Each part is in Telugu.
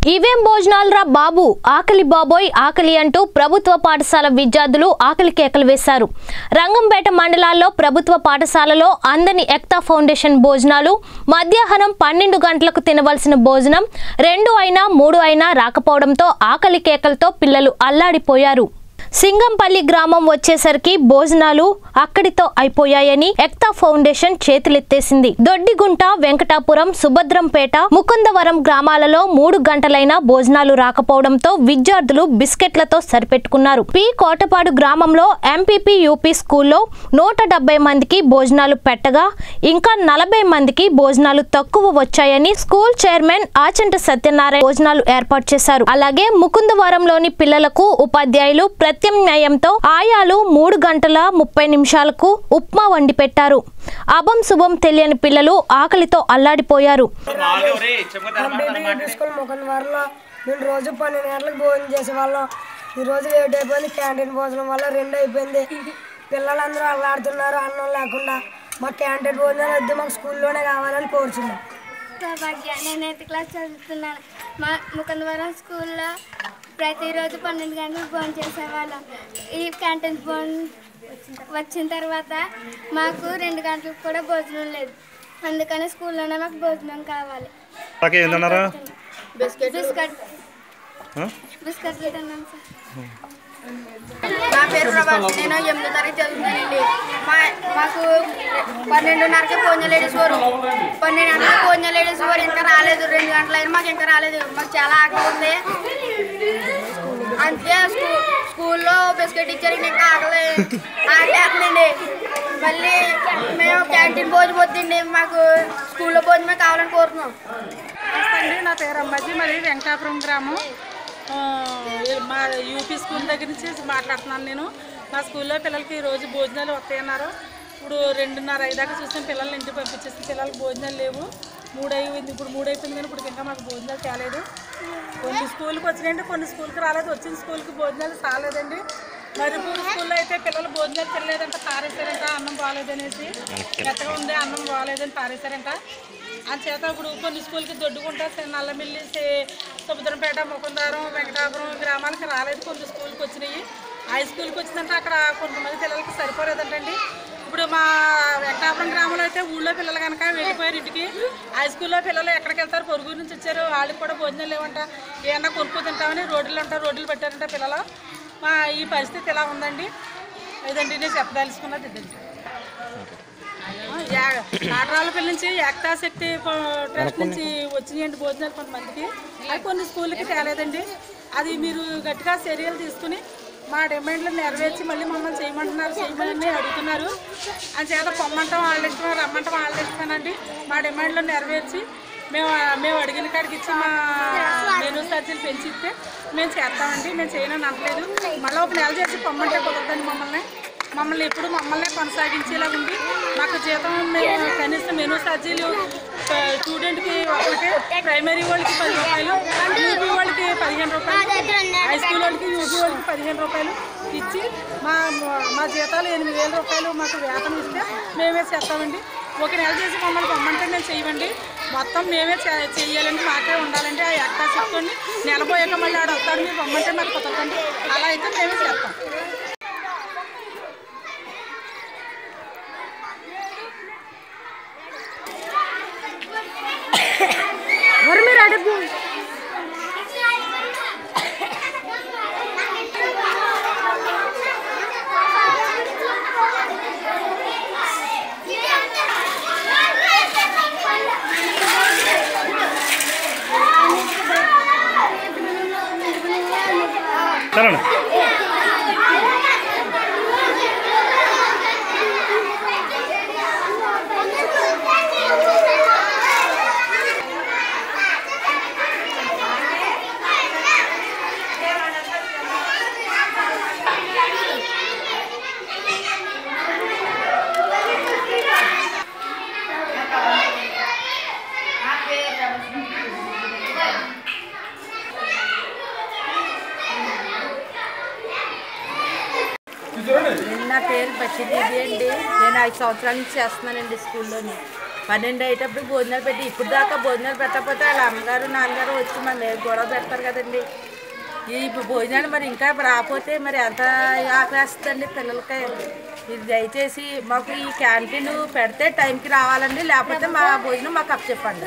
ఇవేం భోజనాలురా బాబు ఆకలి బాబోయ్ ఆకలి అంటూ ప్రభుత్వ పాఠశాల విద్యార్థులు ఆకలి కేకలు వేశారు రంగంపేట మండలాల్లో ప్రభుత్వ పాఠశాలలో అందని ఎక్తా ఫౌండేషన్ భోజనాలు మధ్యాహ్నం పన్నెండు గంటలకు తినవలసిన భోజనం రెండు అయినా మూడు అయినా రాకపోవడంతో ఆకలి కేకలతో పిల్లలు అల్లాడిపోయారు సింగంపల్లి గ్రామం వచ్చేసరికి భోజనాలు అక్కడితో అయిపోయాయని ఎక్తా ఫౌండేషన్ చేతులెత్తేసింది దొడ్డిగుంట వెంకటాపురం సుభద్రంపేట ముకుందవరం గ్రామాలలో మూడు గంటలైనా భోజనాలు రాకపోవడంతో విద్యార్థులు బిస్కెట్లతో సరిపెట్టుకున్నారు పి కోటపాడు గ్రామంలో ఎంపీపీ యూపీ స్కూల్లో నూట డెబ్బై మందికి భోజనాలు పెట్టగా ఇంకా నలభై మందికి భోజనాలు తక్కువ వచ్చాయని స్కూల్ చైర్మన్ ఆచంట సత్యనారాయణ భోజనాలు ఏర్పాటు చేశారు అలాగే ముకుందవరంలోని పిల్లలకు ఉపాధ్యాయులు ప్రత్యామ్నాయంతో ఆయాలు మూడు గంటల ముప్పై నిమిషాలకు ఉప్మా వండి పెట్టారు అభం శుభం తెలియని పిల్లలు ఆకలితో అల్లాడిపోయారు ఎంపీపీ స్కూల్ ముఖంవారిలో మేము రోజు పన్నెండు గంటలకు భోజనం చేసేవాళ్ళం ఈ రోజు లేట్ అయిపోయింది క్యాంటీన్ భోజనం వల్ల రెండు అయిపోయింది పిల్లలందరూ అల్లాడుతున్నారు అన్నం లేకుండా మాకు క్యాంటీన్ భోజనాలు వద్దు మాకు స్కూల్లోనే కావాలని కోరుచున్నాం సౌభాగ్య నేను ఎయిత్ క్లాస్ చదువుతున్నాను మా ముకుందవరం స్కూల్లో ప్రతిరోజు పన్నెండు గంటలకు భోజనం చేసేవాళ్ళం ఈ క్యాంటీన్ భోజనం వచ్చిన తర్వాత మాకు రెండు గంటలకు కూడా భోజనం లేదు అందుకని స్కూల్లోనే మాకు భోజనం కావాలి ఓకే ఏందన్నారా బిస్కెట్ బిస్కెట్ ఆ? బిస్కెట్లు తిన్నాం సార్ నా పేరు ప్రభాస్ నేను ఎనిమిదో తరగతి చదువుతానండి మా మాకు పన్నెండున్నరకే భోజనం లేడీస్ వారు పన్నెండు గంటలకు భోజనం లేడీస్ వారు ఇంకా రాలేదు రెండు గంటలైనా మాకు ఇంకా రాలేదు మాకు చాలా ఆకలి ఉంది అందుకే స్కూ స్కూల్లో బిస్కెట్ ఇచ్చారు ఇంకా ఆకలి ఆకలేస్తుందండి మళ్ళీ మేము క్యాంటీన్ భోజనం వద్దండి మాకు స్కూల్లో భోజనమే కావాలని కోరుతున్నాం అండి నా పేరు అమ్మాజీ మరి వెంకటాపురం గ్రామం ఆ, మా యూపీ స్కూల్ దగ్గర నుంచి మాట్లాడుతున్నాను నేను మా స్కూల్లో పిల్లలకి రోజు భోజనాలు వస్తాయన్నారు ఇప్పుడు రెండున్నర ఐదాకా చూసిన పిల్లల్ని ఇంటికి పంపించేసి పిల్లలకి భోజనాలు లేవు మూడు అయిపోయింది ఇప్పుడు మూడు అయిపోయింది కానీ ఇప్పుడు ఇంకా మాకు భోజనాలు తేలేదు కొన్ని స్కూల్కి వచ్చినాయండి కొన్ని స్కూల్కి రాలేదు వచ్చిన స్కూల్కి భోజనాలు రాలేదండి మరి ఇప్పుడు స్కూల్లో అయితే పిల్లలు భోజనాలు తినలేదంట పారేశారంట అన్నం బాగాలేదనేసి మెత్తగా ఉంది అన్నం బాగాలేదని పారేశారంట చేత ఇప్పుడు కొన్ని స్కూల్కి దొడ్డుకుంటా నల్లమిల్లి సే- సముద్రంపేట ముకుందారం వెంకటాపురం గ్రామాలకు రాలేదు కొన్ని స్కూల్కి వచ్చినాయి హై స్కూల్కి వచ్చిందంటే అక్కడ కొంతమంది పిల్లలకి సరిపోలేదంటండి ఇప్పుడు మా వెంకటాపురం గ్రామంలో అయితే ఊళ్ళో పిల్లలు కనుక వెళ్ళిపోయారు ఇంటికి హై స్కూల్లో పిల్లలు ఎక్కడికి వెళ్తారు పొరుగు నుంచి వచ్చారు వాళ్ళకి కూడా భోజనం లేవంట ఏమన్నా కొనుక్కో తింటామని రోడ్లు ఉంటారు రోడ్లు పెట్టారంట పిల్లలు మా ఈ పరిస్థితి ఎలా ఉందండి ఇదండి నేను చెప్పదలుచుకున్నది ఇదండి నాటరాలపల్లి నుంచి ఏకతా శక్తి ప- ట్రస్ట్ నుంచి వచ్చినాయండి భోజనాలు కొంతమందికి అది కొన్ని స్కూళ్ళకి తేలేదండి అది మీరు గట్టిగా చర్యలు తీసుకుని మా డిమాండ్లు నెరవేర్చి మళ్ళీ మమ్మల్ని చేయమంటున్నారు చేయమని అడుగుతున్నారు అని చేత పొమ్మంటాం వాళ్ళ ఇష్టం రమ్మంటాం వాళ్ళ ఇష్టమేనండి మా డిమాండ్లు నెరవేర్చి మేము మేము అడిగిన కాడికి ఇచ్చి మా మెనూ ఛార్జీలు పెంచి ఇస్తే మేము చేస్తామండి మేము చేయనని అనలేదు మళ్ళీ ఒక నెల చేసి పొమ్మంటే కుదరదండి మమ్మల్ని మమ్మల్ని ఎప్పుడు మమ్మల్ని కొనసాగించేలా ఉంది మాకు జీతం మేము కనీసం మెనూ ఛార్జీలు ఆ, స్టూడెంట్కి ఒకరికి ప్రైమరీ వాళ్ళకి పది రూపాయలు యూపీ వాళ్ళకి పదిహేను రూపాయలు హై స్కూల్ వాళ్ళకి యూపీ వాళ్ళకి పదిహేను రూపాయలు ఇచ్చి మా మా జీతాలు ఎనిమిది వేల రూపాయలు మాకు వేతనం ఇస్తే మేమే చేస్తామండి ఒక నెల చేసి మమ్మల్ని పొమ్మంటే మేము చేయమండి మొత్తం మేమే చే- చెయ్యాలండి మాకే ఉండాలండి ఆ ఎక్కా చెప్పుకొని నెలపోయాక మళ్ళీ ఆడ వస్తాడు మీరు పొమ్మంటే మాకు కుదరదండి అలా అయితే మేమే చేస్తాం మరి మీరు అడుగు చలండి నా పేరు బషీదీది అండి నేను ఐదు సంవత్సరాల నుంచి చేస్తున్నానండి స్కూల్లోని పన్నెండు అయ్యేటప్పుడు భోజనాలు పెట్టి ఇప్పుడు దాకా భోజనాలు పెట్టకపోతే వాళ్ళ అమ్మగారు నాన్నగారు వచ్చి మన మీద గొడవ పెడతారు కదండి ఈ ఇప్పుడు భోజనాలు మరి ఇంకా రాకపోతే మరి ఎంత ఆకలేస్తుందండి పిల్లలకి మీరు దయచేసి మాకు ఈ క్యాంటీన్ పెడితే టైంకి రావాలండి లేకపోతే మా భోజనం మాకు అప్పచెప్పండి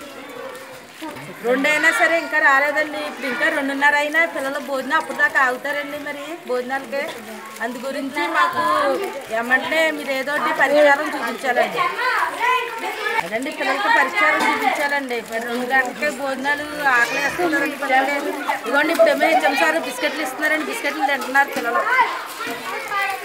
రెండైనా సరే ఇంకా రాలేదండి ఇప్పుడు ఇంకా రెండున్నర అయినా పిల్లలు భోజనం అప్పుడు దాకా ఆగుతారండి మరి భోజనాలకి అందు గురించి మాకు ఏమంటే మీరు ఏదో ఒకటి పరిష్కారం చూపించాలండి అదండి పిల్లలకి పరిష్కారం చూపించాలండి మరి రెండు గంటలకి భోజనాలు ఆకలి వేస్తున్నారండి పిల్లలకి ఇదిగోండి ఇప్పుడు ఏమో హెచ్ఎం సార్ బిస్కెట్లు ఇస్తున్నారండి బిస్కెట్లు తింటున్నారు పిల్లలు